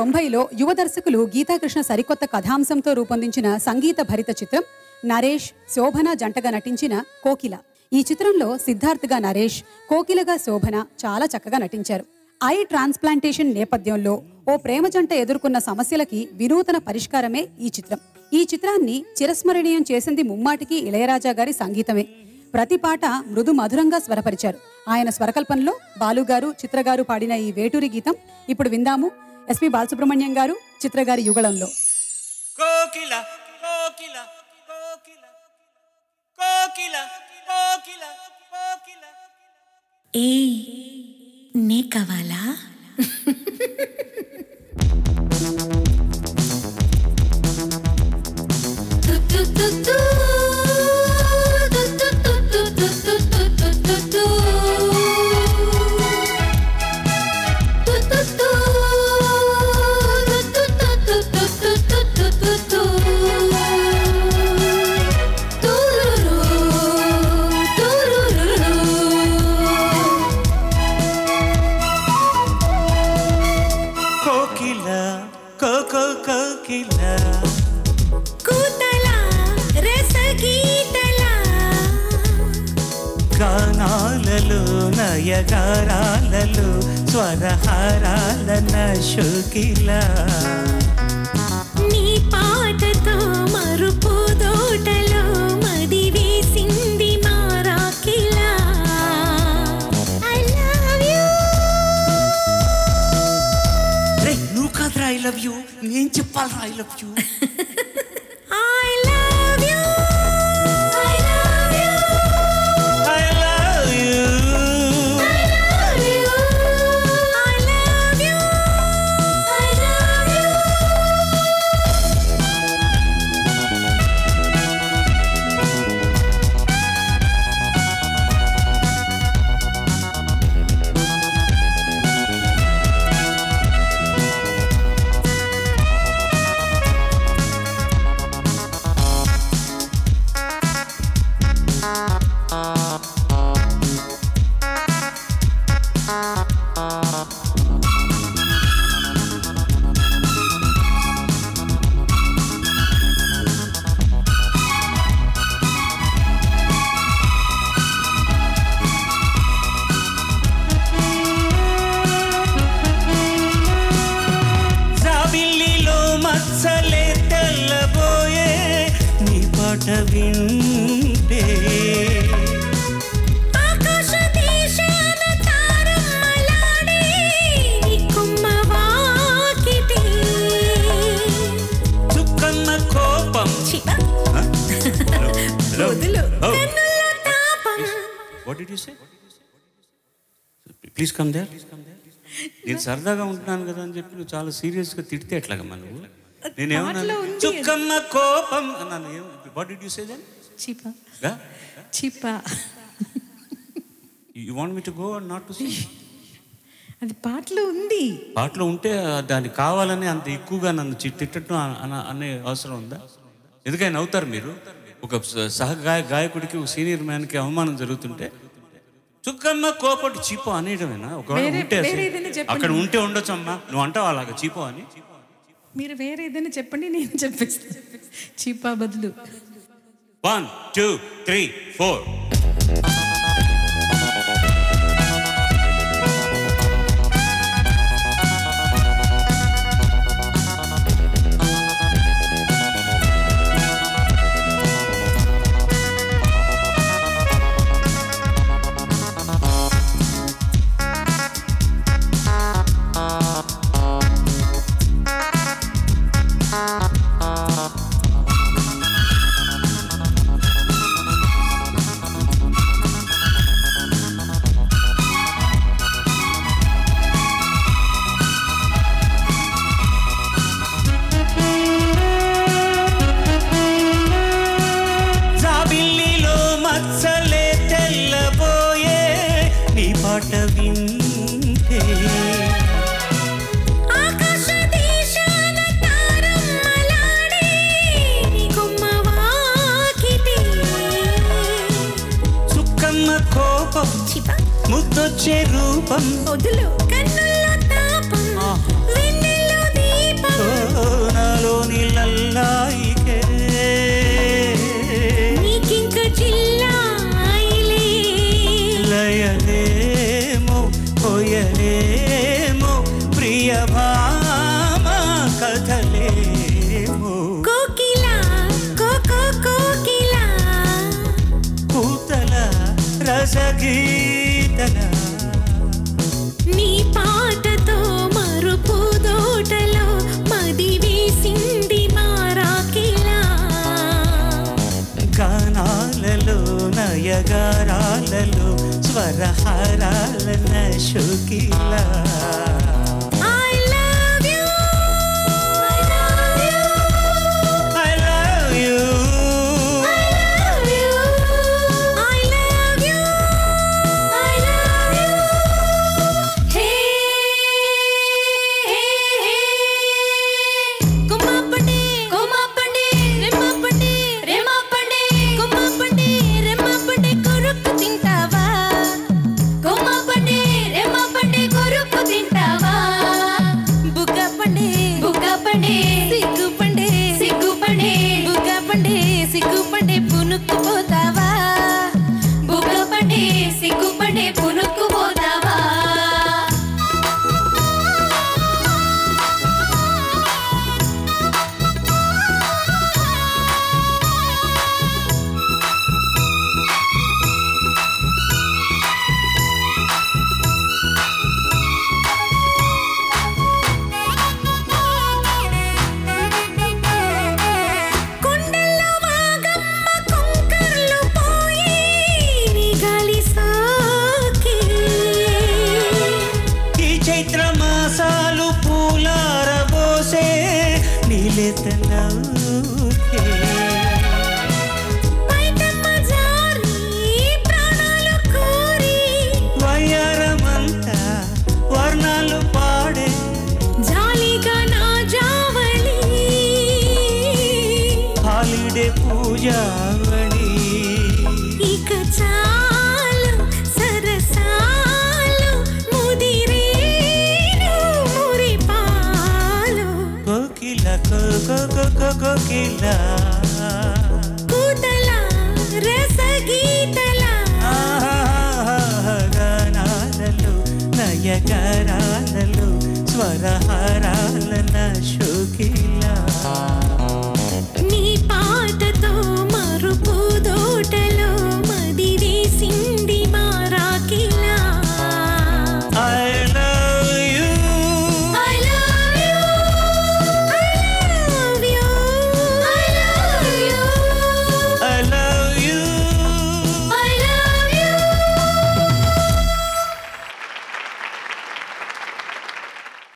తొంభైలో యువ దర్శకులు గీతాకృష్ణ సరికొత్త కథాంశంతో రూపొందించిన సంగీత భరిత చిత్రం నరేష్ శోభన జంటగా నటించిన కోకిల ఈ చిత్రంలో సిద్ధార్థ్గా నరేష్ కోకిలగా శోభన చాలా చక్కగా నటించారు ఐ ట్రాన్స్ప్లాంటేషన్ నేపథ్యంలో ఓ ప్రేమ జంట ఎదుర్కొన్న సమస్యలకి వినూతన పరిష్కారమే ఈ చిత్రం ఈ చిత్రాన్ని చిరస్మరణీయం చేసింది ముమ్మాటికి ఇళయరాజా గారి సంగీతమే ప్రతి పాట మృదు మధురంగా స్వరపరిచారు ఆయన స్వరకల్పనలో బాలుగారు చిత్రగారు పాడిన ఈ వేటూరి గీతం ఇప్పుడు విందాము ఎస్పి బాలసుబ్రహ్మణ్యం గారు చిత్రగారి యుగళంలో కోకిల కోకిల కోకిల కోకిల కోకిల కోకిల ఏ నే కావాలా కోకిల కోకో కోకిల కూతలా రసగీతలా గానాలలో నయగారాలలో స్వరహారాల శుకిల నీ పాటతో మరుపు దోటలో మది వేసింది మారాకిలా ఐ లవ్ యూ రే నువ్వు కాదురా ఐ లవ్ యూ నేను చెప్పాలరా I love you I love you I love you I love you I love you I love you I love you జాబిల్లిలో మచ్చలే తెల్లబోయే నీ పాట వింటే ఆకాశ దేశాన తారమ్మలాడే నీ కొమ్మ వాకిటే చుక్కన్న కోపం చిప Hello? వదులు Oh. కన్నుల తాపం What did you say? Please come there నేను సరదాగా ఉంటున్నాను కదా అని చెప్పి నువ్వు చాలా సీరియస్గా తిడితే ఎట్లాగమ్మా నువ్వు నేనేమన్నా చుక్కమ్మ కోపం అన్నాను what did you say then చిప Yeah? చిప You want me to go or not to see? అది పాటలో ఉంది పాటలో ఉంటే దానికి కావాలని అంత ఎక్కువగా నన్ను చి- తిట్టడం అన- అన- అనే అవసరం ఉందా ఎందుకని అవుతారు మీరు ఒక స- సహ గాయ గాయకుడికి ఒక సీనియర్ మ్యాన్కి అవమానం జరుగుతుంటే చుక్కమ్మ కోపటి చీపో అనేయడమేనా ఒకవేళ వేరే- ఉంటే వేరే అసలు ఏదైనా చెప్పండి. అక్కడ ఉంటే ఉండొచ్చు అమ్మా నువ్వు అంటావు అలాగా చీపో అని మీరు వేరే ఏదైనా చెప్పండి నేను చెప్పేస్తాను చిపా బదులు వన్ టూ త్రీ ఫోర్ జాబిల్లిలో మచ్చలే తెల్లబోయే నీ పాట వింటే ఆకాశ దేశాన తారమ్మలాడే నీ కొమ్మ వాకిటే చుక్కమ్మ కోపం చిప ముద్దొచ్చే రూపం వదులు కన్నుల్లో తాపం వెన్నెల్లో దీపం నయగారాలలో స్వరహారాలన శోకిలా I love you I love you I love you love you I love you I love you Hey కుమాపండి కుమాపండి రెమ్మపండి రెమ్మపండి కుమాపండి రెమ్మపండి కొరుకు తింటావా కుమాపండి రెమ్మపండి కొరుకు తింటావా బుగ్గపండి బుగ్గపండి సిగ్గుపండి సిగ్గుపండి బుగ్గపండి సిగ్గుపండి పునుక్కు పోతావా బుగ్గపండి సిగ్గుపండి పునుక్కు పోతావా కొండల్లో వాగమ్మ కొంకర్లు పోయి నీ గాలి సాకి ఈ చైత్ర మాసాలు పూలారబోసే నీలెతనౌకే బయటమ్మ జారి ప్రాణాలు కోరి వయ్యారమంతా వర్ణాలు పాడే జాలిగా నా జావళి హాలిడే పూజ